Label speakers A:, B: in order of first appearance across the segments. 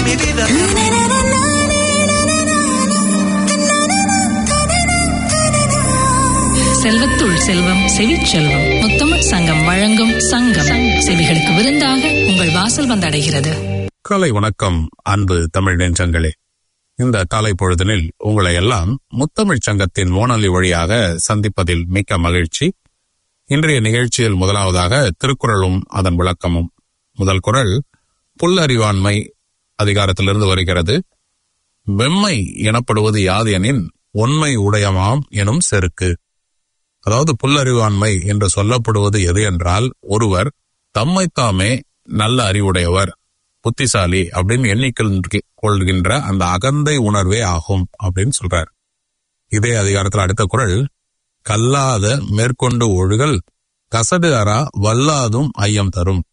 A: mi vida.
B: செல்வத்துள் செல்வம் செவிச்செல்வம் முத்தமிழ் சங்கம் வழங்கும் சங்கம் செவிகளுக்கு விருந்தாக உங்கள் வாசல் வந்தடைகிறது
C: காலை வணக்கம் அன்பு தமிழ் நெஞ்சங்களே இந்த காலை பொழுதினில் உங்களை எல்லாம் முத்தமிழ்ச் சங்கத்தின் வானொலி வழியாக சந்திப்பதில் மிக்க மகிழ்ச்சி இன்றைய நிகழ்ச்சியில் முதலாவதாக திருக்குறளும் அதன் விளக்கமும் முதல் குறள் புல்லறிவாண்மை அதிகாரத்திலிருந்து வருகிறது வெம்மை எனப்படுவது யாதெனின் உண்மை உடையமாம் எனும் செருக்கு அதாவது புல்லறிவாண்மை என்று சொல்லப்படுவது எது என்றால் ஒருவர் தம்மைத்தாமே நல்ல அறிவுடையவர் புத்திசாலி அப்படின்னு எண்ணிக்கொள் கொள்கின்ற அந்த அகந்தை உணர்வே ஆகும் அப்படின்னு சொல்றார் இதே அதிகாரத்தில் அடுத்த குறள் கல்லாத மேற்கொண்டு ஒழுகல் கசடு அறா வல்லாதும் ஐயம் தரும்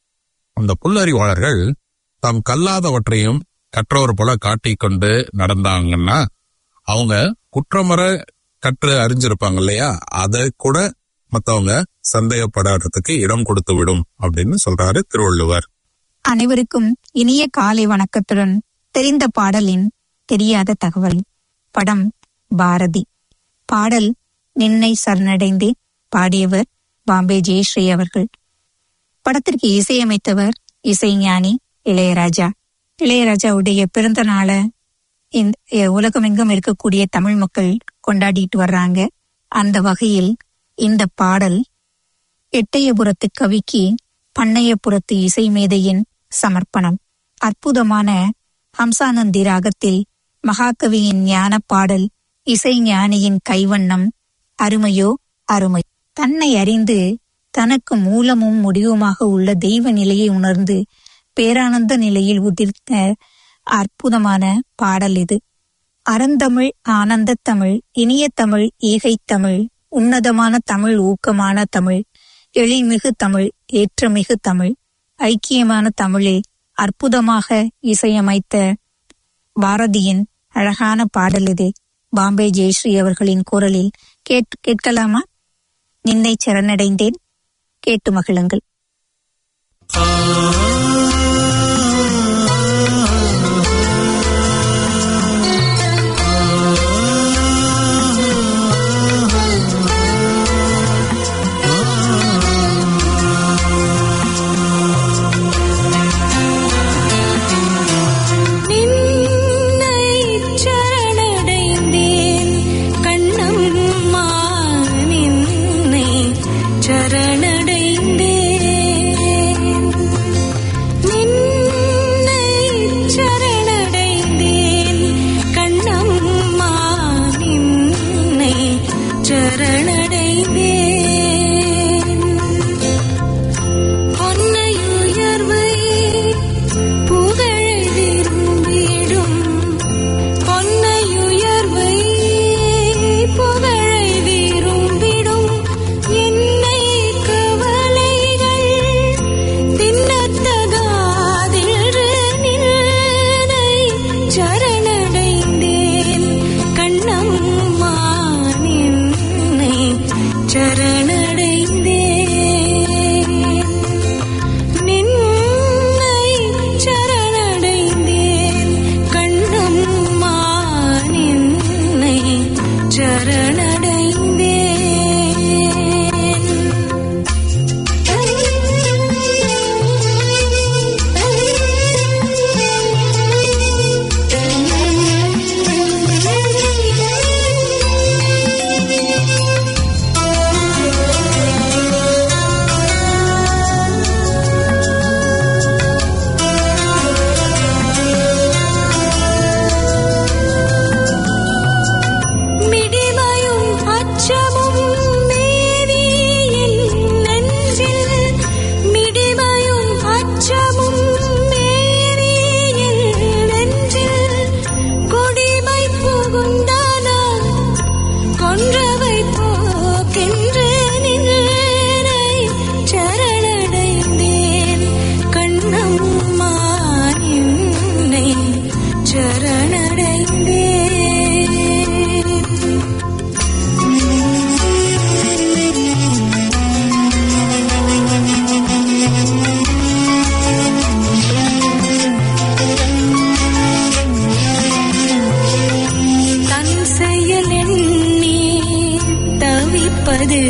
C: அந்த புல்லறிவாளர்கள் தாம் கல்லாதவற்றையும் கற்றவர் போல காட்டிக்கொண்டு நடந்தாங்கன்னா அவங்க குற்றமற கற்று அறிஞ்சிருப்பாங்க இல்லையா அதை கூட மத்தவங்க சந்தேகப்படுறதுக்கு இடம் கொடுத்து விடும் அப்படின்னு சொல்றாரு திருவள்ளுவர்
D: அனைவருக்கும் இனிய காலை வணக்கத்துடன் தெரிந்த பாடலின் தெரியாத தகவல் படம் பாரதி பாடல் நின்னை சரணடைந்தே பாடியவர் பாம்பே ஜெயஸ்ரீ அவர்கள் படத்திற்கு இசையமைத்தவர் இசைஞானி இளையராஜா இளையராஜாவுடைய பிறந்த நாளை இந்த எ- உலகமெங்கும் இருக்கக்கூடிய தமிழ் மக்கள் கொண்டாடிட்டு வர்றாங்க அந்த வகையில் இந்த பாடல் எட்டயபுரத்து கவிக்கு பண்ணையபுரத்து இசை மேதையின் சமர்ப்பணம் அற்புதமான ஹம்சானந்தி ராகத்தில் மகாகவியின் ஞான பாடல் இசை ஞானியின் கைவண்ணம் அருமையோ அருமை தன்னை அறிந்து தனக்கு மூலமும் முடிவுமாக உள்ள தெய்வ நிலையை உணர்ந்து பேரானந்த நிலையில் உதிர்த்த அற்புதமான பாடல் இது அறந்தமிழ் ஆனந்த தமிழ் இனிய தமிழ் ஈகை தமிழ் உன்னதமான தமிழ் ஊக்கமான தமிழ் எழில்மிகு தமிழ் ஏற்றமிகு தமிழ் ஐக்கியமான தமிழே அற்புதமாக இசையமைத்த பாரதியின் அழகான பாடல் இது பாம்பே ஜெயஸ்ரீ அவர்களின் குரலில் கேட் கேட்கலாமா நின்னை சரணடைந்தேன் கேட்டு மகிழுங்கள்
E: நின்னை சரணடைந்தேன் கண்ணம்மா நின்னை சரணடைந்தேன்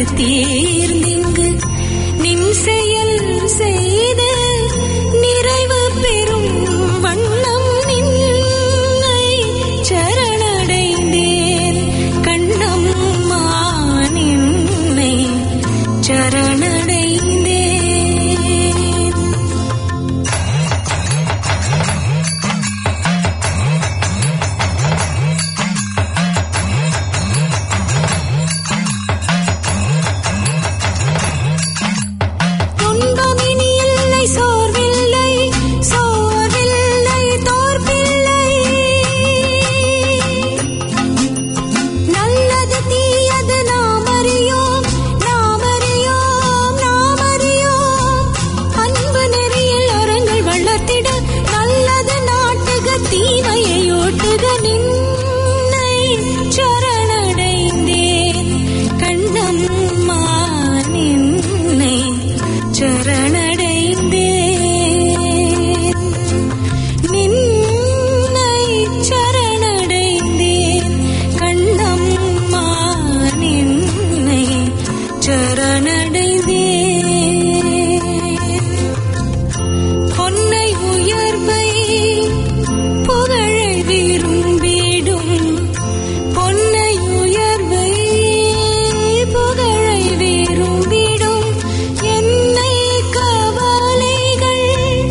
E: தீர்ந்திங்கு நின் செயல் செய்து நிறைவு பெறும் வண்ணம் நின்னை சரணடைந்தேன் கண்ணம்மா நின்னை சரணடைந்தேன் துன்பமினி இல்லை சோர்வில்லை சோர்வில்லை தோற்பில்லை நல்லது தீயது நாம் அறியோம் நாம் அறியோம் நாம் அறியோம் அன்பு நெறியில் அறங்கள் வளர்த்திட நல்லது நாட்டுக தீமையை ஓட்டுக நின்னை சரணடைந்தேன் கண்ணம்மா நின்னை சரணடைந்தேன் நின்னை சரணடைந்தேன் கண்ணம்மா நின்னை சரணடைந்தேன் பொன்னை உயர்வை புகழை விரும்பிடும் பொன்னை உயர்வை புகழை விரும்பிடும் என்னை கவலைகள்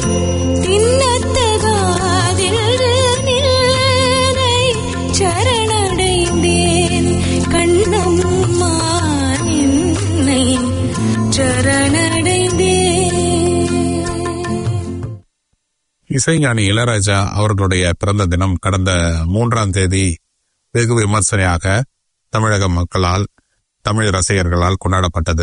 E: தின்னத்தகாதில் நின்னை சரணடைந்தேன் கண்ணம்மா நின்னை சரணடைந்தேன்
C: இசைஞானி இளையராஜா அவர்களுடைய பிறந்த தினம் கடந்த மூன்றாம் தேதி வெகு விமர்சனையாக தமிழக மக்களால் தமிழ் ரசிகர்களால் கொண்டாடப்பட்டது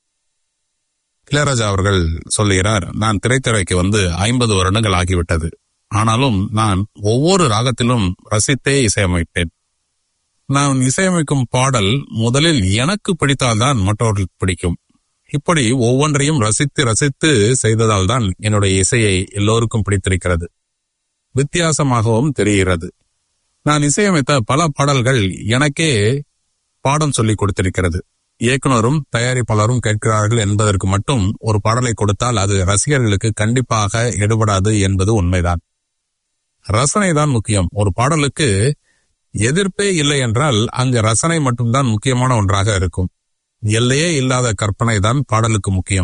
C: இளையராஜா அவர்கள் சொல்லுகிறார் நான் திரைத்துறைக்கு வந்து ஐம்பது வருடங்கள் ஆகிவிட்டது ஆனாலும் நான் ஒவ்வொரு ராகத்திலும் ரசித்தே இசையமைப்பேன் நான் இசையமைக்கும் பாடல் முதலில் எனக்கு பிடித்தால்தான் மற்றவர்களுக்கு பிடிக்கும் இப்படி ஒவ்வொன்றையும் ரசித்து ரசித்து செய்ததால் தான் என்னுடைய இசையை எல்லோருக்கும் பிடித்திருக்கிறது வித்தியாசமாகவும் தெரிகிறது நான் இசையமைத்த பல பாடல்கள் எனக்கே பாடம் சொல்லிக் கொடுத்திருக்கிறது இயக்குனரும் தயாரிப்பாளரும் கேட்கிறார்கள் என்பதற்கு மட்டும் ஒரு பாடலை கொடுத்தால் அது ரசிகர்களுக்கு கண்டிப்பாக எடுபடாது என்பது உண்மைதான் ரசனை தான் முக்கியம் ஒரு பாடலுக்கு எதிர்ப்பே இல்லை என்றால் அங்கு ரசனை மட்டும்தான் முக்கியமான ஒன்றாக இருக்கும் எல்லையே இல்லாத கற்பனை தான் பாடலுக்கு முக்கியம்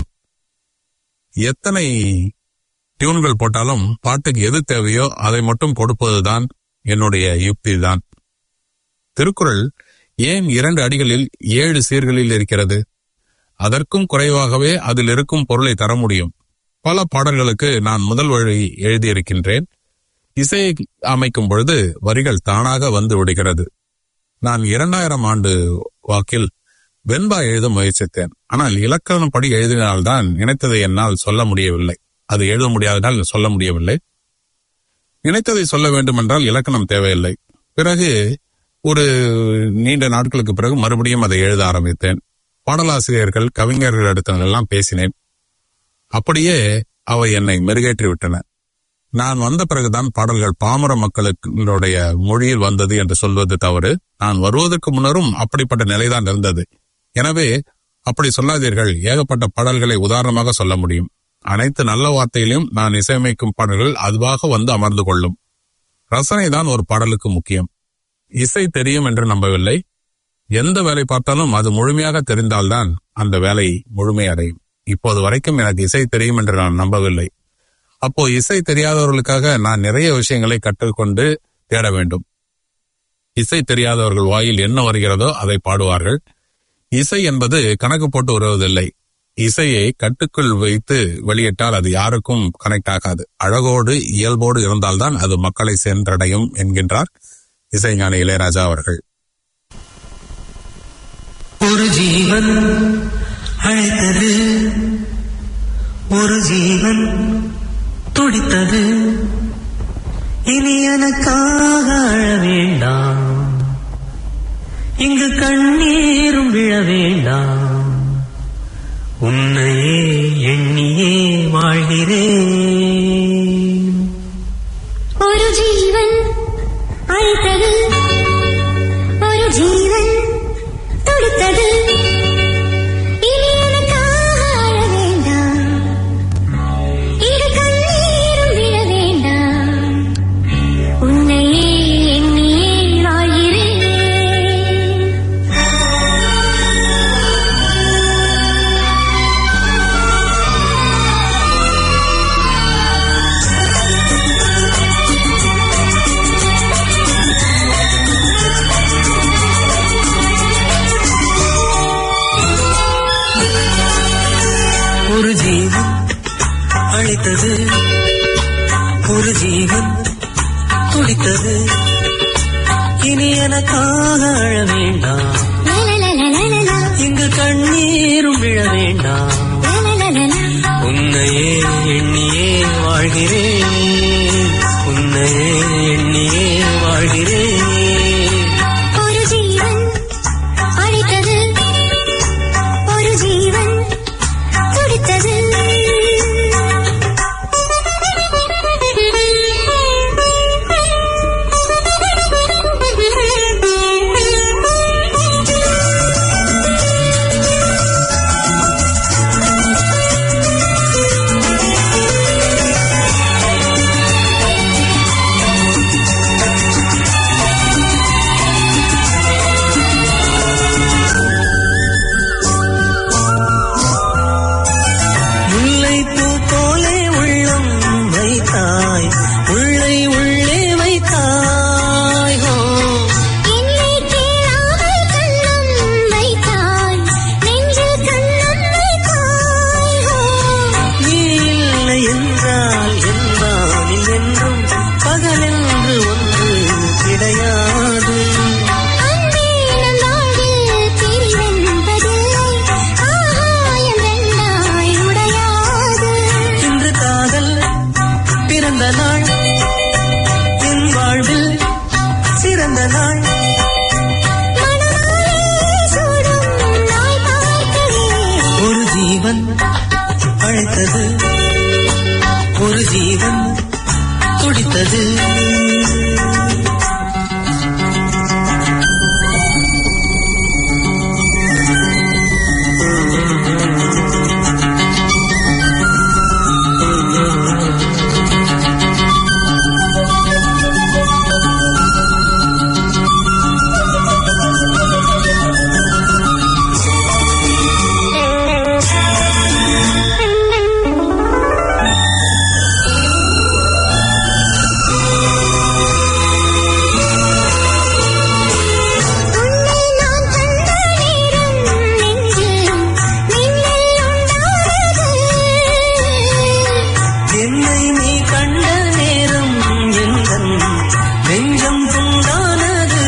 C: எத்தனை டியூன்கள் போட்டாலும் பாட்டுக்கு எது தேவையோ அதை மட்டும் கொடுப்பதுதான் என்னுடைய யுக்தி தான் திருக்குறள் ஏன் இரண்டு அடிகளில் ஏழு சீர்களில் இருக்கிறது அதற்கும் குறைவாகவே அதில் இருக்கும் பொருளை தர முடியும் பல பாடல்களுக்கு நான் முதல் வழி எழுதியிருக்கின்றேன் இசையை அமைக்கும் பொழுது வரிகள் தானாக வந்து விடுகிறது நான் இரண்டாயிரம் ஆண்டு வாக்கில் வெண்பா எழுத முயற்சித்தேன் ஆனால் இலக்கணப்படி எழுதினால்தான் நினைத்ததை என்னால் சொல்ல முடியவில்லை அது எழுத முடியாததால் சொல்ல முடியவில்லை நினைத்ததை சொல்ல வேண்டுமென்றால் இலக்கணம் தேவையில்லை பிறகு ஒரு நீண்ட நாட்களுக்கு பிறகு மறுபடியும் அதை எழுத ஆரம்பித்தேன் பாடலாசிரியர்கள் கவிஞர்களிடத்தில் எல்லாம் பேசினேன் அப்படியே அவை என்னை மெருகேற்றி விட்டன நான் வந்த பிறகுதான் பாடல்கள் பாமர மக்களுடைய மொழியில் வந்தது என்று சொல்வது தவறு நான் வருவதற்கு முன்னரும் அப்படிப்பட்ட நிலைதான் இருந்தது எனவே அப்படி சொல்லாதீர்கள் ஏகப்பட்ட பாடல்களை உதாரணமாக சொல்ல முடியும் அனைத்து நல்ல வார்த்தையிலும் நான் இசையமைக்கும் பாடல்கள் அதுவாக வந்து அமர்ந்து கொள்ளும் ரசனை தான் ஒரு பாடலுக்கு முக்கியம் இசை தெரியும் என்று நம்பவில்லை எந்த வேலை பார்த்தாலும் அது முழுமையாக தெரிந்தால்தான் அந்த வேலை முழுமை அடையும் இப்போது வரைக்கும் எனக்கு இசை தெரியும் என்று நான் நம்பவில்லை அப்போ இசை தெரியாதவர்களுக்காக நான் நிறைய விஷயங்களை கற்றுக்கொண்டு தேட வேண்டும் இசை தெரியாதவர்கள் வாயில் என்ன வருகிறதோ அதை பாடுவார்கள் இசை என்பது கணக்கு போட்டு வருவதில்லை இசையை கட்டுக்குள் வைத்து வெளியிட்டால் அது யாருக்கும் கனெக்ட் ஆகாது அழகோடு இயல்போடு இருந்தால்தான் அது மக்களை சென்றடையும் என்கின்றார் இசைஞானி இளையராஜா அவர்கள்
A: ஒரு ஜீவன் அழைத்தது ஒரு ஜீவன் துடித்தது இனி எனக்காக அழ வேண்டாம் இங்கு கண்ணீரும் விழ வேண்டாம் உன்னையே எண்ணியே வாழ்கிறேன்
F: ഒരു ജീവൻ അഴുത്തത് ഒരു ജീവൻ തുടിത്തത്
A: படித்தது ஒரு ஜீவன் துடித்தது இனி எனக்காக அழ வேண்டாம்
F: லலலலலலலா,
A: இங்கு கண்ணீரும் விழ வேண்டாம்
F: லலலலலா.
A: உன்னையே எண்ணியே வாழ்கிறேன் உன்னையே எண்ணியே வாழ்கிறேன்
F: ஒரு ஜீவன் அழைத்தது ஒரு ஜீவன் துடித்தது
A: முல்லை பூ போலே உள்ளம் வைத்தாய் உள்ளை உள்ளே வைத்தாய் ஹோ
F: என்னை கேளாமல் கண்ணம் வைத்தாய் நெஞ்சில் கண்ணம் வைத்தாய் ஹோ
A: நீ இல்லை என்றால் என்பானில் என்றும் பகலென்று ஒன்று கிடையாது
F: அன்பே நம் வாழ்வில் பிரிவென்பதில்லை ஆகாயம் ரெண்டாய் உடையாது
A: இன்று காதல் பிறந்த நாள் என் வாழ்வில் சிறந்த நாள்
F: மணமாலை சூடும் நாள் பார்க்கிறேன்
A: ஒரு ஜீவன் அழைத்தது ஒரு ஜீவன் துடித்தது
F: உன்னை நான் கண்ட நேரம் நெஞ்சில் மின்னல் உண்டானது
A: என்னை நீ கண்ட நேரம் எந்தன் நெஞ்சம் துண்டானது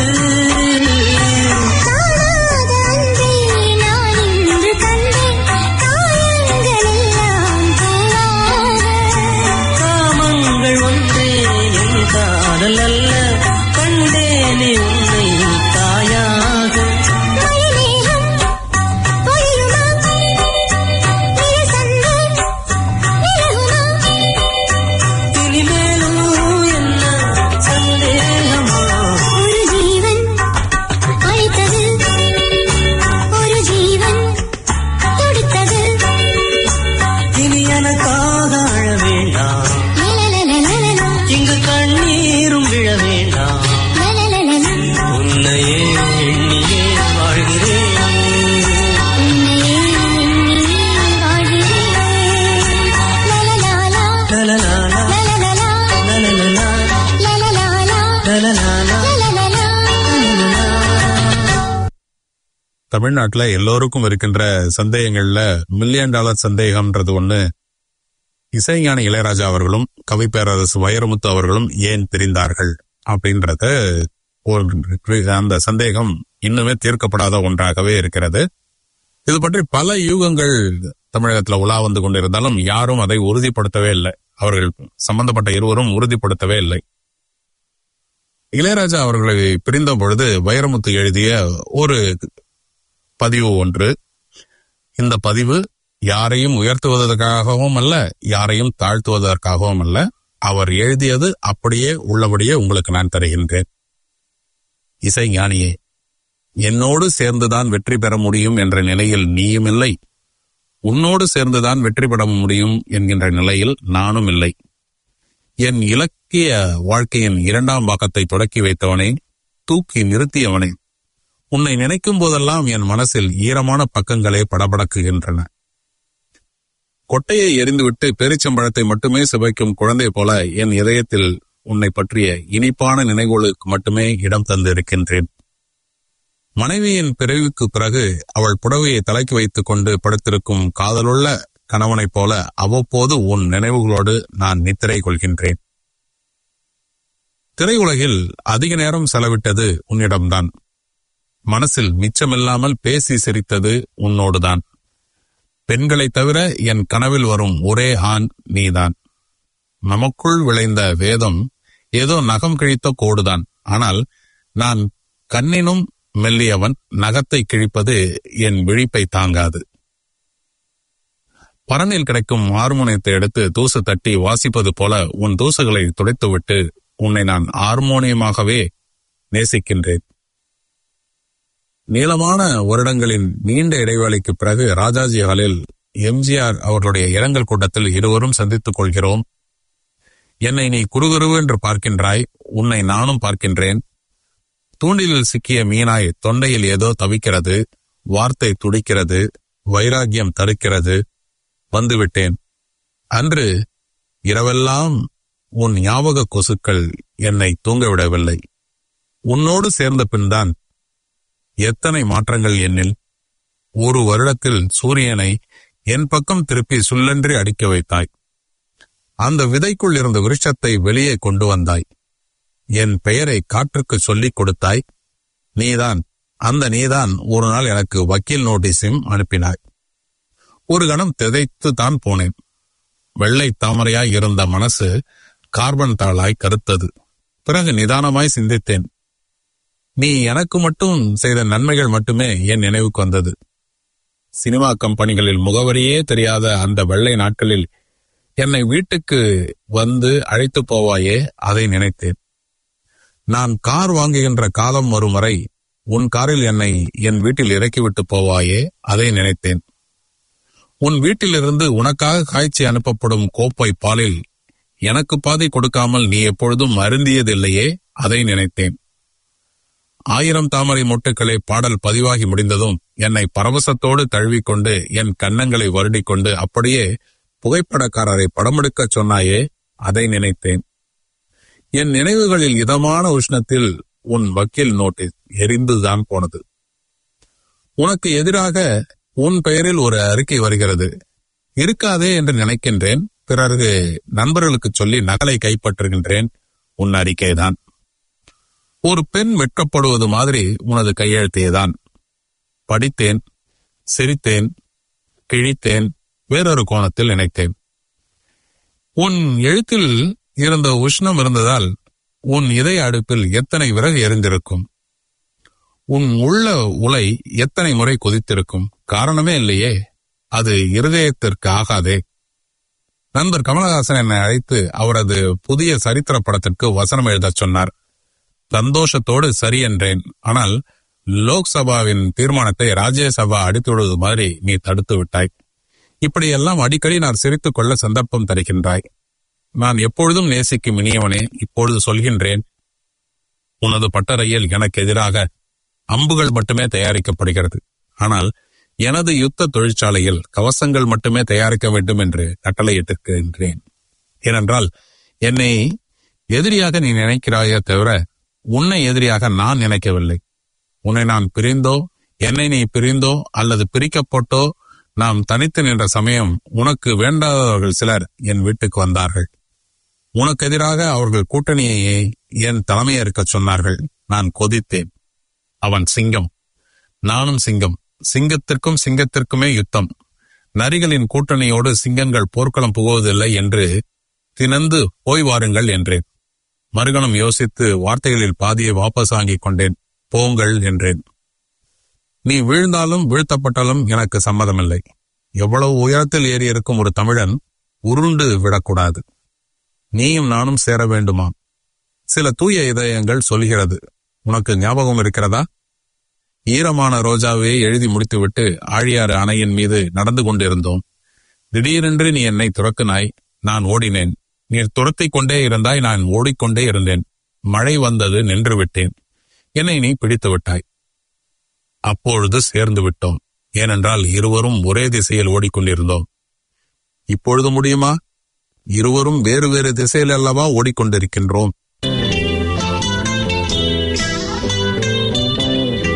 F: காணாத அன்பை நான் இன்று கண்டேன் காயங்கள் எல்லாம் போவாத
A: காமங்கள் ஒன்றே என் காதல் அல்ல கண்டேனே உன்னை தாயாக
F: மழைமேகம் பொழியுமா நிலசந்து விலகுமா
A: இனிமேலும் என்ன சந்தேகமா
F: ஒரு ஜீவன் அழைத்தது ஒரு ஜீவன் துடித்தது
A: இனி எனக்காக அழ வேண்டாம்
F: லலலலலலா,
A: இங்கு கண்ணீரும் விழ வேண்டாம்
F: லலலலலா,
A: உன்னையே எண்ணியே வாழ்கிறேன்
F: உன்னையே எண்ணி வாழ்கிறேன். லலலாலா,
A: லலலாலா,
F: லலலலா,
A: லலலலா,
F: லலலாலா,
A: லலலாலா,
F: லலலலா.
C: தமிழ்நாட்டுல எல்லோருக்கும் இருக்கின்ற சந்தேகங்கள்ல மில்லியன் டாலர் சந்தேகம்ன்றது ஒண்ணு இசைஞானி இளையராஜா அவர்களும் கவி பேரரசு வைரமுத்து அவர்களும் ஏன் பிரிந்தார்கள் அப்படின்றத ஒரு அந்த சந்தேகம் இன்னுமே தீர்க்கப்படாத ஒன்றாகவே இருக்கிறது இது பற்றி பல யூகங்கள் தமிழகத்துல உலா வந்து கொண்டிருந்தாலும் யாரும் அதை உறுதிப்படுத்தவே இல்லை அவர்கள் சம்பந்தப்பட்ட இருவரும் உறுதிப்படுத்தவே இல்லை இளையராஜா அவர்களை பிரிந்த பொழுது வைரமுத்து எழுதிய ஒரு பதிவு ஒன்று இந்த பதிவு யாரையும் உயர்த்துவதற்காகவும் அல்ல யாரையும் தாழ்த்துவதற்காகவும் அல்ல அவர் எழுதியது அப்படியே உள்ளபடியே உங்களுக்கு நான் தருகின்றேன் இசை ஞானியே என்னோடு சேர்ந்துதான் வெற்றி பெற முடியும் என்ற நிலையில் நீயும் இல்லை உன்னோடு சேர்ந்துதான் வெற்றி பெற முடியும் என்கின்ற நிலையில் நானும் இல்லை என் இலக்கிய வாழ்க்கையின் இரண்டாம் பாகத்தை தொடக்கி வைத்தவனே தூக்கி நிறுத்தியவனே உன்னை நினைக்கும் போதெல்லாம் என் மனசில் ஈரமான பக்கங்களே படபடக்குகின்றன கொட்டையை எரிந்துவிட்டு பேரிச்சம்பழத்தை மட்டுமே சுவைக்கும் குழந்தை போல என் இதயத்தில் உன்னை பற்றிய இனிப்பான நினைவுகளுக்கு மட்டுமே இடம் தந்திருக்கின்றேன் மனைவியின் பிறவிக்கு பிறகு அவள் புடவையை தலைக்கு வைத்துக் கொண்டு படுத்திருக்கும் காதலுள்ள கணவனைப் போல அவ்வப்போது உன் நினைவுகளோடு நான் நித்திரை கொள்கின்றேன் திரையுலகில் அதிக நேரம் செலவிட்டது உன்னிடம்தான் மனசில் மிச்சமில்லாமல் பேசி சிரித்தது உன்னோடுதான் பெண்களைத் தவிர என் கனவில் வரும் ஒரே ஆண் நீதான் நமக்குள் விளைந்த வேதம் ஏதோ நகம் கிழித்த கோடுதான் ஆனால் நான் கண்ணினும் மெல்லியவன் நகத்தை கிழிப்பது என் விழிப்பை தாங்காது பரனில் கிடைக்கும் ஹார்மோனியத்தை எடுத்து தூசு தட்டி வாசிப்பது போல உன் தூசுகளை துடைத்துவிட்டு உன்னை நான் ஹார்மோனியமாகவே நேசிக்கின்றேன் நீளமான வருடங்களின் நீண்ட இடைவேளைக்கு பிறகு ராஜாஜி ஹாலில் எம்ஜிஆர் அவர்களுடைய இரங்கல் கூட்டத்தில் இருவரும் சந்தித்துக் கொள்கிறோம் என்னை நீ குறுகுருவு என்று பார்க்கின்றாய் உன்னை நானும் பார்க்கின்றேன் தூண்டிலில் சிக்கிய மீனாய் தொண்டையில் ஏதோ தவிக்கிறது வார்த்தை துடிக்கிறது வைராகியம் தடுக்கிறது வந்துவிட்டேன் அன்று இரவெல்லாம் உன் ஞாபக கொசுக்கள் என்னை தூங்கவிடவில்லை உன்னோடு சேர்ந்த பின்தான் எத்தனை மாற்றங்கள் என்னில் ஒரு வருடத்தில் சூரியனை என் பக்கம் திருப்பி சுல்லன்றி அடிக்க வைத்தாய் அந்த விதைக்குள் இருந்த விருட்சத்தை வெளியே கொண்டு வந்தாய் என் பெயரை காற்றுக்கு சொல்லிக் கொடுத்தாய் நீதான் அந்த நீதான் ஒரு நாள் எனக்கு வக்கீல் நோட்டீஸும் அனுப்பினாய் ஒரு கணம் திதைத்து தான் போனேன் வெள்ளை தாமரையாய் இருந்த மனசு கார்பன் தாளாய் கருத்தது பிறகு நிதானமாய் சிந்தித்தேன் நீ எனக்கு மட்டும் செய்த நன்மைகள் மட்டுமே என் நினைவுக்கு வந்தது சினிமா கம்பெனிகளில் முகவரியே தெரியாத அந்த வெள்ளை நாட்களில் என்னை வீட்டுக்கு வந்து அழைத்து போவாயே அதை நினைத்தேன் நான் கார் வாங்குகின்ற காலம் வரும் வரை உன் காரில் என்னை என் வீட்டில் இறக்கிவிட்டு போவாயே அதை நினைத்தேன் உன் வீட்டிலிருந்து உனக்காக காய்ச்சி அனுப்பப்படும் கோப்பை பாலில் எனக்கு பாதி கொடுக்காமல் நீ எப்பொழுதும் அருந்தியதில்லையே அதை நினைத்தேன் ஆயிரம் தாமரை மொட்டுக்களை பாடல் பதிவாகி முடிந்ததும் என்னை பரவசத்தோடு தழுவிக்கொண்டு என் கன்னங்களை வருடிக் கொண்டு அப்படியே புகைப்படக்காரரை படமெடுக்கச் சொன்னாயே அதை நினைத்தேன் என் நினைவுகளில் இதமான உஷ்ணத்தில் உன் வக்கீல் நோட்டீஸ் எரிந்துதான் போனது உனக்கு எதிராக உன் பெயரில் ஒரு அறிக்கை வருகிறது இருக்காதே என்று நினைக்கின்றேன் பிறகு நண்பர்களுக்கு சொல்லி நகலை கைப்பற்றுகின்றேன் உன் அறிக்கைதான் ஒரு பெண் வெட்கப்படுவது மாதிரி உனது கையெழுத்தையேதான் படித்தேன் சிரித்தேன் கிழித்தேன் வேறொரு கோணத்தில் நினைத்தேன் உன் எழுத்தில் இருந்த உஷ்ணம் இருந்ததால் உன் இதய அடுப்பில் எத்தனை விறகு எரிந்திருக்கும் உன் உள்ள உலை எத்தனை முறை கொதித்திருக்கும் காரணமே இல்லையே அது இருதயத்திற்கு ஆகாதே நண்பர் கமலஹாசன் என்னை அழைத்து அவரது புதிய சரித்திர படத்திற்கு வசனம் எழுதச் சொன்னார் சந்தோஷத்தோடு சரி என்றேன் ஆனால் லோக்சபாவின் தீர்மானத்தை ராஜ்யசபா அடித்துவிடுவது மாதிரி நீ தடுத்து விட்டாய் இப்படியெல்லாம் அடிக்கடி நான் சிரித்துக் கொள்ள சந்தர்ப்பம் தருகின்றாய் நான் எப்பொழுதும் நேசிக்கும் இனியவனே இப்பொழுது சொல்கின்றேன் உனது பட்டறையில் எனக்கு எதிராக அம்புகள் மட்டுமே தயாரிக்கப்படுகிறது ஆனால் எனது யுத்த தொழிற்சாலையில் கவசங்கள் மட்டுமே தயாரிக்க வேண்டும் என்று கட்டளையிட்டிருக்கின்றேன் ஏனென்றால் என்னை எதிரியாக நீ நினைக்கிறாயே தவிர உன்னை எதிரியாக நான் நினைக்கவில்லை உன்னை நான் பிரிந்தோ என்னை நீ பிரிந்தோ அல்லது பிரிக்கப்பட்டோ நாம் தனித்து நின்ற சமயம் உனக்கு வேண்டாதவர்கள் சிலர் என் வீட்டுக்கு வந்தார்கள் உனக்கு எதிராக அவர்கள் கூட்டணியை என் தலைமையேற்கச் சொன்னார்கள் நான் கொதித்தேன் அவன் சிங்கம் நானும் சிங்கம் சிங்கத்திற்கும் சிங்கத்திற்குமே யுத்தம் நரிகளின் கூட்டணியோடு சிங்கங்கள் போர்க்களம் புகுவதில்லை என்று தினந்து போய் வாருங்கள் என்றேன் மறுகணம் யோசித்து வார்த்தைகளில் பாதியை வாபஸ் வாங்கிக் கொண்டேன் போங்கள் என்றேன் நீ வீழ்ந்தாலும் வீழ்த்தப்பட்டாலும் எனக்கு சம்மதமில்லை எவ்வளவு உயரத்தில் ஏறி இருக்கும் ஒரு தமிழன் உருண்டு விடக்கூடாது நீயும் நானும் சேர வேண்டுமாம் சில தூய இதயங்கள் சொல்கிறது உனக்கு ஞாபகம் இருக்கிறதா ஈரமான ரோஜாவே எழுதி முடித்துவிட்டு ஆழியாறு அணையின் மீது நடந்து கொண்டிருந்தோம் திடீரென்று நீ என்னை துறக்குனாய் நான் ஓடினேன் நீ துரத்திக் கொண்டே இருந்தாய் நான் ஓடிக்கொண்டே இருந்தேன் மழை வந்தது நின்று விட்டேன் என்னை நீ பிடித்து விட்டாய் அப்பொழுது சேர்ந்து விட்டோம் ஏனென்றால் இருவரும் ஒரே திசையில் ஓடிக்கொண்டிருந்தோம் இப்பொழுது முடியுமா இருவரும் வேறு வேறு திசையில் அல்லவா ஓடிக்கொண்டிருக்கின்றோம்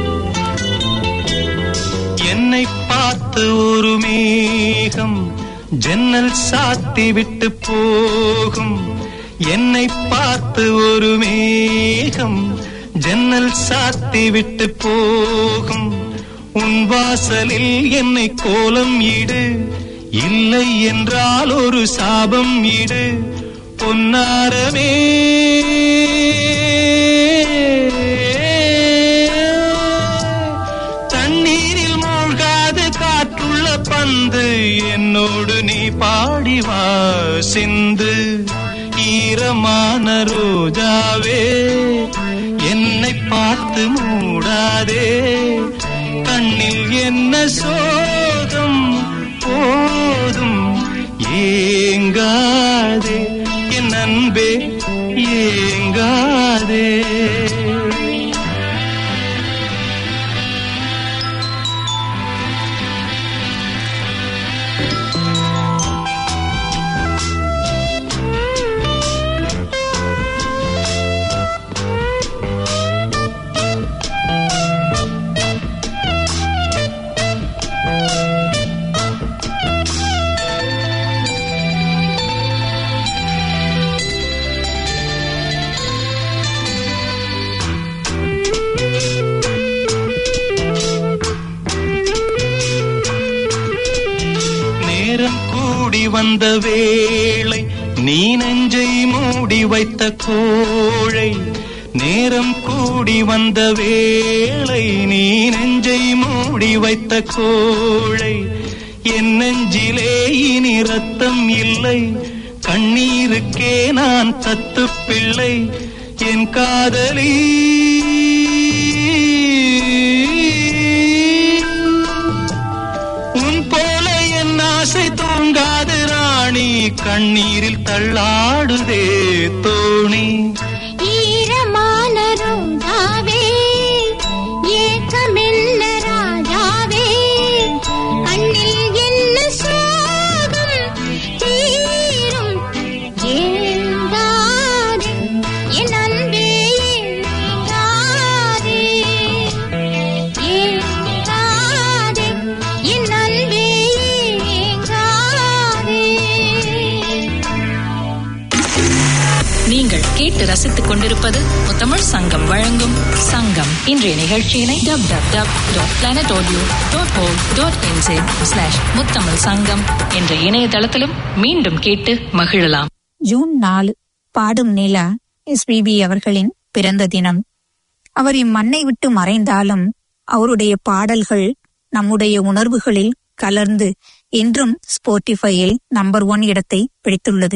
G: என்னை பார்த்து ஒரு மேகம் ஜன்னல் சாத்தி விட்டு போகும் என்னை பார்த்து ஒரு மேகம் ஜன்னல் சாத்தி விட்டு போகும் உன் வாசலில் என்னை கோலம் இடு இல்லை என்றால் ஒரு சாபம் இடு பொன்னாரமே தண்ணீரில் மூழ்காது காற்றுள்ள பந்து என்னோடு நீ பாடி வா சிந்து ஈரமான ரோஜாவே என்னை பார்த்து மூடாதே கண்ணில் என்ன சோகம் போதும் ஏங்காதே என் அன்பே ஏங்காதே நேரம் கூடி வந்த வேளை நீ நெஞ்சை மூடி வைத்த கோழை நேரம் கூடி வந்த வேளை நீ நெஞ்சை மூடி வைத்த கோழை என் நெஞ்சிலே இனி ரத்தம் இல்லை கண்ணீருக்கே நான் தத்து பிள்ளை என் காதலி உன் போல என் ஆசை தூங்காது ராணி கண்ணீரில் தள்ளாடுதே தோணி
F: ஈரமான ரோஜாவே ஏக்கமென்ன ராஜாவே கண்ணில் என்ன சோகம் தீரும் ஏங்காதே என் அன்பே ஏங்காதே ஏங்காதே என் அன்பே ஏங்காதே
B: நீங்கள் கேட்டு ரசித்துக் கொண்டிருப்பது முத்தமிழ் சங்கம் வழங்கும் சங்கம் இன்றைய நிகழ்ச்சியினை W W W dot planet audio dot O dot insane slash Muthamizh Sangam என்ற இணையதளத்திலும் மீண்டும் கேட்டு மகிழலாம்
D: ஜூன் நாலு பாடும் நிலா எஸ்பிபி அவர்களின் பிறந்த தினம் அவர் இம்மண்ணை விட்டு மறைந்தாலும் அவருடைய பாடல்கள் நம்முடைய உணர்வுகளில் கலர்ந்து இன்றும் ஸ்போட்டிஃபையில் நம்பர் ஒன் இடத்தை பிடித்துள்ளது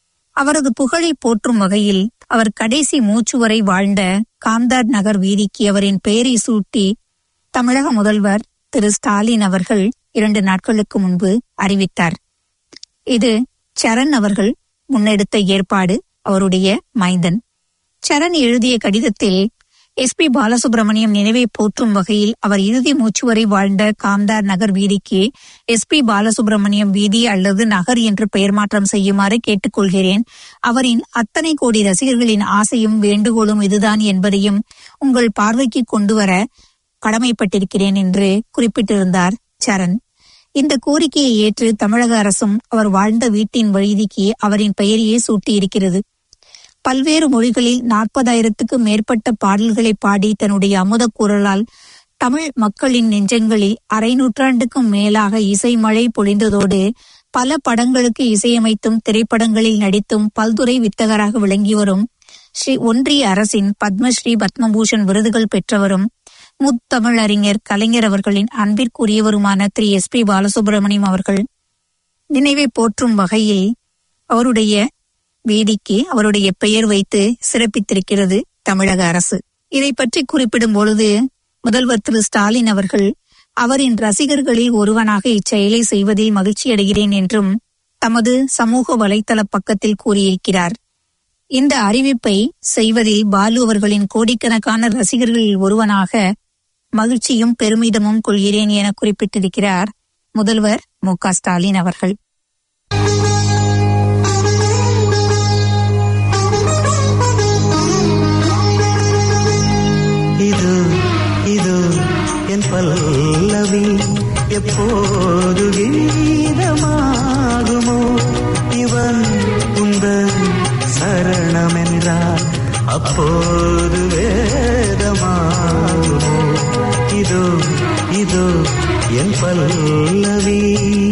D: அவரது புகழை போற்றும் வகையில் அவர் கடைசி மூச்சு வரை வாழ்ந்த காந்தார் நகர் வீதிக்கு அவரின் பெயரை சூட்டி தமிழக முதல்வர் திரு ஸ்டாலின் அவர்கள் இரண்டு நாட்களுக்கு முன்பு அறிவித்தார் இது சரண் அவர்கள் முன்னெடுத்த ஏற்பாடு அவருடைய மைந்தன் சரண் எழுதிய கடிதத்தில் எஸ் பி பாலசுப்ரமணியம் நினைவை போற்றும் வகையில் அவர் இறுதி மூச்சு வரை வாழ்ந்த காம்தார் நகர் வீதிக்கு எஸ் பி பாலசுப்ரமணியம் வீதி அல்லது நகர் என்று பெயர் மாற்றம் செய்யுமாறு கேட்டுக்கொள்கிறேன் அவரின் அத்தனை கோடி ரசிகர்களின் ஆசையும் வேண்டுகோளும் இதுதான் என்பதையும் உங்கள் பார்வைக்கு கொண்டு வர கடமைப்பட்டிருக்கிறேன் என்று குறிப்பிட்டிருந்தார் சரண் இந்த கோரிக்கையை ஏற்று தமிழக அரசும் அவர் வாழ்ந்த வீட்டின் வீதிக்கு அவரின் பெயரையே சூட்டியிருக்கிறது பல்வேறு மொழிகளில் நாற்பதாயிரத்துக்கும் மேற்பட்ட பாடல்களை பாடி தன்னுடைய அமுத குரலால் தமிழ் மக்களின் நெஞ்சங்களில் அரை நூற்றாண்டுக்கும் மேலாக இசை மழை பொழிந்ததோடு பல படங்களுக்கு இசையமைத்தும் திரைப்படங்களில் நடித்தும் பல்துறை வித்தகராக விளங்கி வரும் ஸ்ரீ ஒன்றிய அரசின் பத்மஸ்ரீ பத்மபூஷன் விருதுகள் பெற்றவரும் முத்தமிழறிஞர் கலைஞர் அவர்களின் அன்பிற்குரியவருமான திரு எஸ் பி பாலசுப்ரமணியம் அவர்கள் நினைவை போற்றும் வகையில் அவருடைய வேதிக்கு அவருடைய பெயர் வைத்து சிறப்பித்திருக்கிறது தமிழக அரசு இதை பற்றி குறிப்பிடும் பொழுது முதல்வர் திரு ஸ்டாலின் அவர்கள் அவரின் ரசிகர்களில் ஒருவனாக இச்செயலை செய்வதில் மகிழ்ச்சியடைகிறேன் என்றும் தமது சமூக வலைத்தள பக்கத்தில் கூறியிருக்கிறார் இந்த அறிவிப்பை செய்வதில் பாலு அவர்களின் கோடிக்கணக்கான ரசிகர்களில் ஒருவனாக மகிழ்ச்சியும் பெருமிதமும் கொள்கிறேன் என குறிப்பிட்டிருக்கிறார் முதல்வர் மு க ஸ்டாலின் அவர்கள்
A: இது இது என் பல்லவி எப்போது கீதமாக அப்போது வேதமாகுமோ இதோ இதோ என் பல்லவி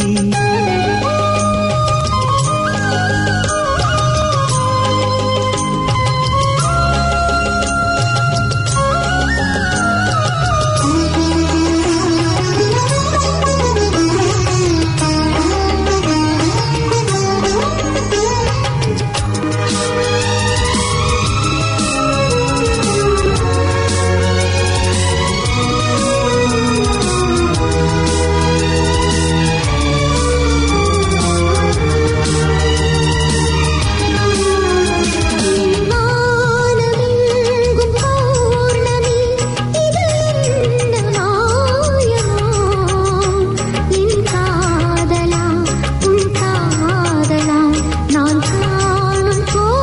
F: வானமெங்கும் பௌர்ணமி இது என்ன மாயமோ என் காதலா உன் காதலா நான் காணும்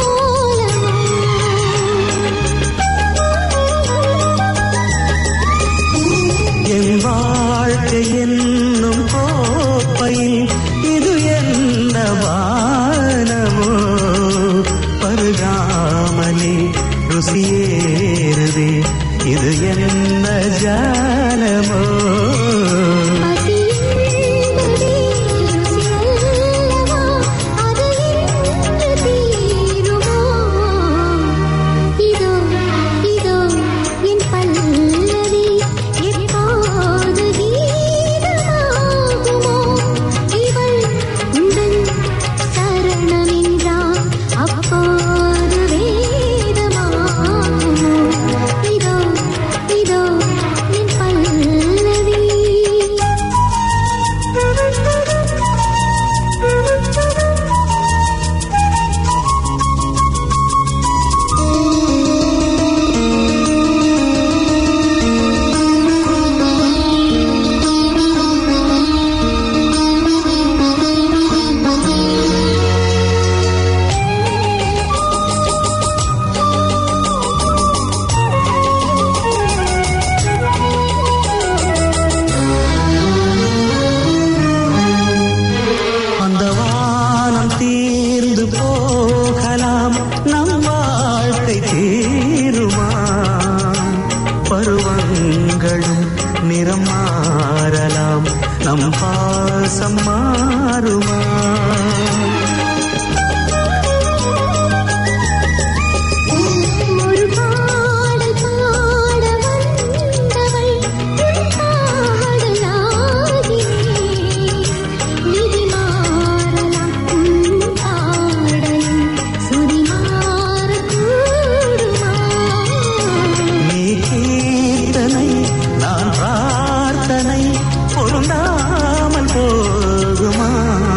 F: கோலமோ
A: என் வாழ்க்கை என்னும் கோப்பையில் இது என்ன வானமோ பருகாமலே ருசியேறுதே இது என்ன ஜானமோ
F: பசியின்பதே ருசியல்லவா அது என்று தீருமோ இதோ இதோ என் பல்லவி எப்போது கீதமாகுமோ இவள் உந்தன் சரணமென்றால் அப்போது வேதமாகுமோ இதோ இதோ என் பல்லவி
A: அந்த வானம் தீர்ந்து போகலாம் நம் வாழ்க்கை தீருமா பருவங்களும் நிறம் மாறலாம் நம் பாசம் மாறுமா
F: ஒரு பாடல் பாட வந்தவள் உன் பாடலாகினே விதி மாறலாம் உன் பாடலின் சுதி மாறக்கூடுமா
A: நீ கீர்த்தனை நான் பிரார்த்தனை பொருந்தாமல் போகுமா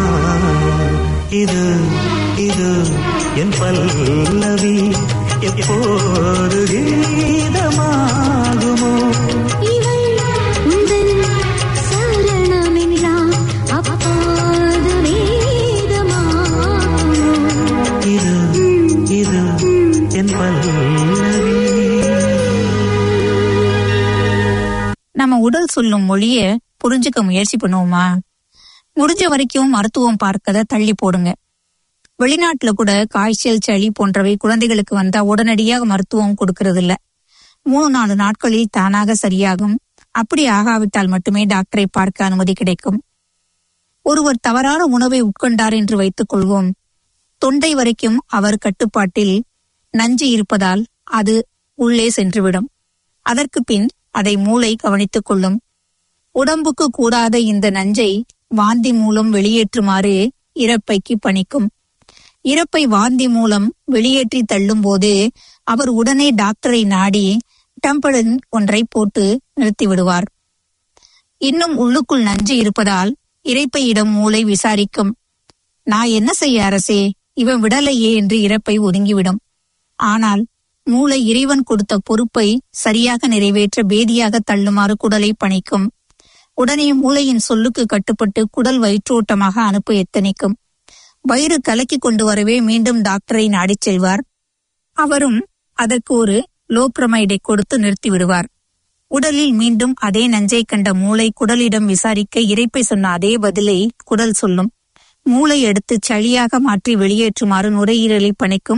A: இது இது என் பல்லவி எப்போது கீதமாகுமோ
F: இவள் உந்தன் சரணமென்றால் அப்போது வேதமாகுமோ
A: இது இது என் பல்லவி
D: நம்ம உடல் சொல்லும் மொழிய புரிஞ்சுக்க முயற்சி பண்ணுவோமா முடிஞ்ச வரைக்கும் மருத்துவம் பார்க்கத தள்ளி போடுங்க வெளிநாட்டுல கூட காய்ச்சல் சளி போன்றவை குழந்தைகளுக்கு வந்தா உடனடியாக மருத்துவம் கொடுக்கறது இல்ல மூணு நாலு நாட்களில் தானாக சரியாகும் அப்படி ஆகாவிட்டால் மட்டுமே டாக்டரை பார்க்க அனுமதி கிடைக்கும் ஒருவர் தவறான உணவை உட்கொண்டார் என்று வைத்துக் கொள்வோம் தொண்டை வரைக்கும் அவர் கட்டுப்பாட்டில் நஞ்சு இருப்பதால் அது உள்ளே சென்றுவிடும் அதற்கு பின் அதை மூளை கவனித்துக் கொள்ளும் உடம்புக்கு கூடாத இந்த நஞ்சை வாந்தி மூலம் வெளியேற்றுமாறு இறப்பைக்கு பணிக்கும் இறப்பை வாந்தி மூலம் வெளியேற்றி தள்ளும்போது அவர் உடனே டாக்டரை நாடி டம்பளின் ஒன்றை போட்டு நிறுத்தி விடுவார் இன்னும் உள்ளுக்குள் நஞ்சு இருப்பதால் இறைப்பையிடம் மூளை விசாரிக்கும் நான் என்ன செய்ய அரசே இவன் விடலையே என்று இறப்பை ஒதுங்கிவிடும் ஆனால் மூளை இறைவன் கொடுத்த பொறுப்பை சரியாக நிறைவேற்ற பேதியாக தள்ளுமாறு குடலை பணிக்கும் உடனே மூளையின் சொல்லுக்கு கட்டுப்பட்டு குடல் வயிற்றோட்டமாக அனுப்ப எத்தனிக்கும் வயிறு கலக்கி கொண்டு வரவே மீண்டும் டாக்டரை நாடிச் செல்வார் அவரும் அதற்கு ஒரு லோப்ரமைடை கொடுத்து நிறுத்தி விடுவார் உடலில் மீண்டும் அதே நஞ்சை கண்ட மூளை குடலிடம் விசாரிக்க இரைப்பை சொன்ன அதே பதிலை குடல் சொல்லும் மூளை எடுத்து சளியாக மாற்றி வெளியேற்றுமாறு நுரையீரலை பணிக்கும்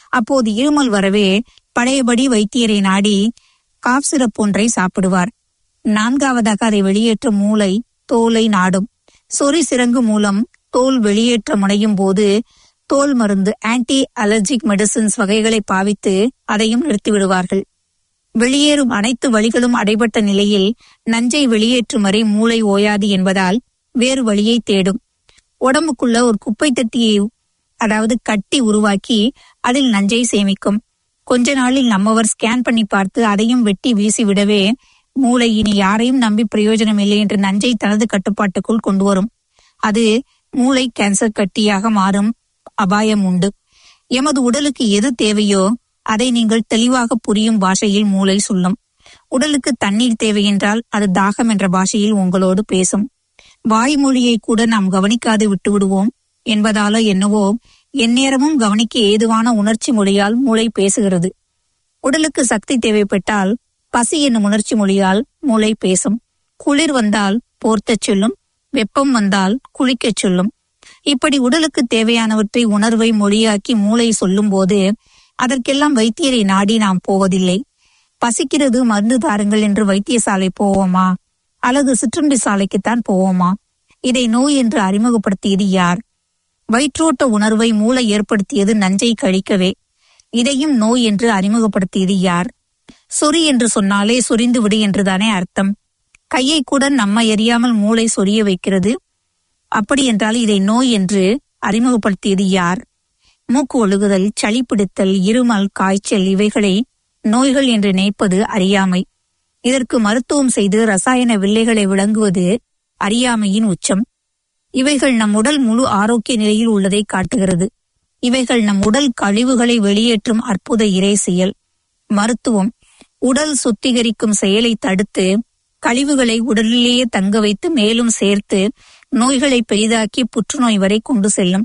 D: அப்போது இருமல் வரவே பழையபடி வைத்தியரை நாடி காப் சிரப் ஒன்றை சாப்பிடுவார் நான்காவதாக அதை வெளியேற்ற மூளை தோலை நாடும் சொறி சிறங்கு மூலம் தோல் வெளியேற்ற முனையும் போது தோல் மருந்து ஆன்டி அலர்ஜிக் மெடிசின்ஸ் வகைகளை பாவித்து அதையும் நிறுத்திவிடுவார்கள் வெளியேறும் அனைத்து வழிகளும் அடைபட்ட நிலையில் நஞ்சை வெளியேற்றும் வரை மூளை ஓயாது என்பதால் வேறு வழியை தேடும் உடம்புக்குள்ள ஒரு குப்பை தட்டியை அதாவது கட்டி உருவாக்கி அதில் நஞ்சை சேமிக்கும் கொஞ்ச நாளில் நம்மவர் ஸ்கேன் பண்ணி பார்த்து அதையும் வெட்டி வீசி விடவே மூளை இனி யாரையும் நம்பி பிரயோஜனம் இல்லை என்று நஞ்சை தனது கட்டுப்பாட்டுக்குள் கொண்டு வரும் அது மூளை கேன்சர் கட்டியாக மாறும் அபாயம் உண்டு எமது உடலுக்கு எது தேவையோ அதை நீங்கள் தெளிவாக புரியும் பாஷையில் மூளை சொல்லும் உடலுக்கு தண்ணீர் தேவை என்றால் அது தாகம் என்ற பாஷையில் உங்களோடு பேசும் வாய்மொழியை கூட நாம் கவனிக்காது விட்டு விடுவோம் என்பதாலோ என்னவோ எந்நேரமும் கவனிக்க ஏதுவான உணர்ச்சி மொழியால் மூளை பேசுகிறது உடலுக்கு சக்தி தேவைப்பட்டால் பசி என்னும் உணர்ச்சி மொழியால் மூளை பேசும் குளிர் வந்தால் போர்த்தச் சொல்லும் வெப்பம் வந்தால் குளிக்கச் சொல்லும் இப்படி உடலுக்கு தேவையானவற்றை உணர்வை மொழியாக்கி மூளை சொல்லும்போது அதற்கெல்லாம் வைத்தியரை நாடி நாம் போவதில்லை பசிக்கிறது மருந்து தாருங்கள் என்று வைத்தியசாலை போவோமா அல்லது சிற்றுண்டி சாலைக்குத்தான் போவோமா இதை நோய் என்று அறிமுகப்படுத்தியது யார் வயிற்றோட்ட உணர்வை மூளை ஏற்படுத்தியது நஞ்சை கழிக்கவே இதையும் நோய் என்று அறிமுகப்படுத்தியது யார் சொறி என்று சொன்னாலே சொரிந்து விடு என்றுதானே அர்த்தம் கையை கூட நம்ம எறியாமல் மூளை சொரிய வைக்கிறது அப்படி என்றால் இதை நோய் என்று அறிமுகப்படுத்தியது யார் மூக்கு ஒழுகுதல் சளி பிடித்தல் இருமல் காய்ச்சல் இவைகளை நோய்கள் என்று நினைப்பது அறியாமை இதற்கு மருத்துவம் செய்து ரசாயன வில்லைகளை விளங்குவது அறியாமையின் உச்சம் இவைகள் நம் உடல் முழு ஆரோக்கிய நிலையில் உள்ளதை காட்டுகிறது இவைகள் நம் உடல் கழிவுகளை வெளியேற்றும் அற்புத இறை செயல் மருத்துவம் உடல் சுத்திகரிக்கும் செயலை தடுத்து கழிவுகளை உடலிலேயே தங்க வைத்து மேலும் சேர்த்து நோய்களை பெரிதாக்கி புற்றுநோய் வரை கொண்டு செல்லும்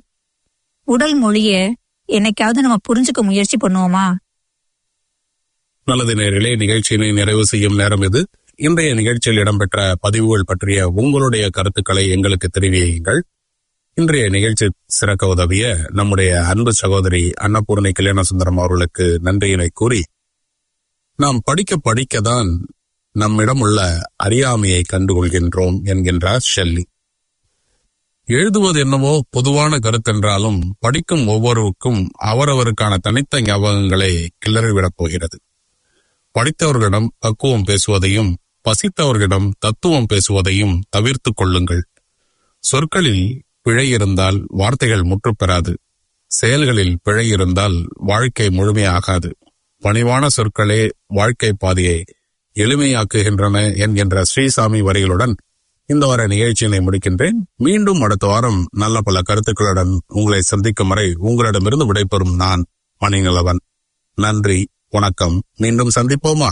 D: உடல் மொழிய என்னைக்காவது நம்ம புரிஞ்சுக்க முயற்சி பண்ணுவோமா
C: நல்லது நேரிலே நிகழ்ச்சியினை நிறைவு செய்யும் நேரம் இது இன்றைய நிகழ்ச்சியில் இடம்பெற்ற பதிவுகள் பற்றிய உங்களுடைய கருத்துக்களை எங்களுக்கு தெரிவியுங்கள் இன்றைய நிகழ்ச்சி சிறக்க உதவிய நம்முடைய அன்பு சகோதரி அன்னபூர்ணி கல்யாணசுந்தரம் அவர்களுக்கு நன்றியினை கூறி நாம் படிக்க படிக்கதான் நம்மிடம் உள்ள அறியாமையை கண்டுகொள்கின்றோம் என்கின்றார் ஷெல்லி எழுதுவது என்னவோ பொதுவான கருத்தென்றாலும் படிக்கும் ஒவ்வொருவருக்கும் அவரவருக்கான தனித்த ஞாபகங்களை கிளறிவிடப் போகிறது படித்தவர்களிடம் பக்குவம் பேசுவதையும் பசித்தவர்களிடம் தத்துவம் பேசுவதையும் தவிர்த்துக் கொள்ளுங்கள் சொற்களில் பிழை இருந்தால் வார்த்தைகள் முற்றுப்பெறாது செயல்களில் பிழை இருந்தால் வாழ்க்கை முழுமையாகாது பணிவான சொற்களே வாழ்க்கை பாதையை எளிமையாக்குகின்றன என்கின்ற ஸ்ரீசாமி வரிகளுடன் இந்த வார நிகழ்ச்சியினை முடிக்கின்றேன் மீண்டும் அடுத்த வாரம் நல்ல பல கருத்துக்களுடன் உங்களை சந்திக்கும் வரை உங்களிடமிருந்து விடைபெறும் நான் மணிநிலவன் நன்றி வணக்கம் மீண்டும் சந்திப்போமா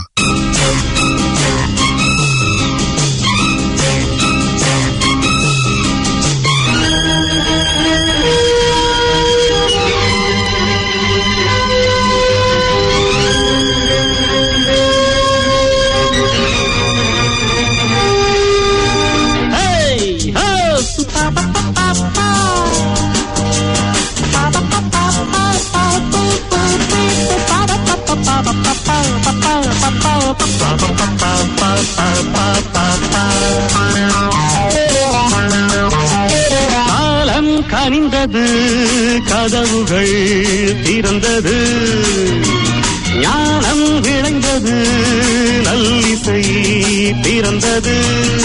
G: Hey, ho! காலம் கனிந்தது கதவுகள் திறந்தது ஞானம் விளைந்தது நல்லிசை பிறந்தது